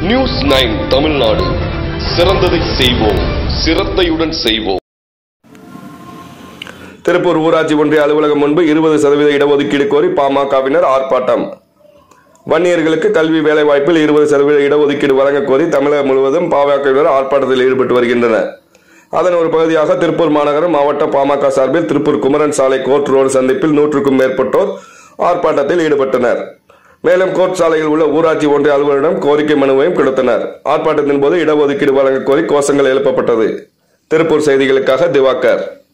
news nine Tamil Nadu சிறந்ததை செய்வோம் சிரத்தையுடன் செய்வோம் திருப்பூர் ஊராட்சி ஒன்றிய அலுவலகம் முன்பு இருபது சதவீத இடஒதுக்கீடு கோரி பாமகவினர் ஆர்ப்பாட்டம் வன்னியர்களுக்கு கல்வி வேலைவாய்ப்பில் இருபது சதவீத இடஒதுக்கீடு வழங்கக் கோரி தமிழகம் முழுவதும் பாமகவினர் ஆர்ப்பாட்டத்தில் ஈடுபட்டு வருகின்றனர் அதன் ஒரு பகுதியாக திருப்பூர் மாநகரம் மாவட்ட பாமக சார்பில் திருப்பூர் குமரன் சாலை கோர்ட் ரோடு சந்திப்பில் நூற்றுக்கும் மேற்பட்டோர் ஆர்ப்பாட்டத்தில் ஈடுபட்டனர் மேலும் கோர்ட் சாலையில் உள்ள ஊராட்சி ஒன்றிய அலுவலரிடம் கோரிக்கை மனுவையும் கொடுத்தனர் ஆர்ப்பாட்டத்தின் போது இடஒதுக்கீடு வழங்கக் கோரி கோஷங்கள் எழுப்பப்பட்டது திருப்பூர் செய்திகளுக்காக திவாகர்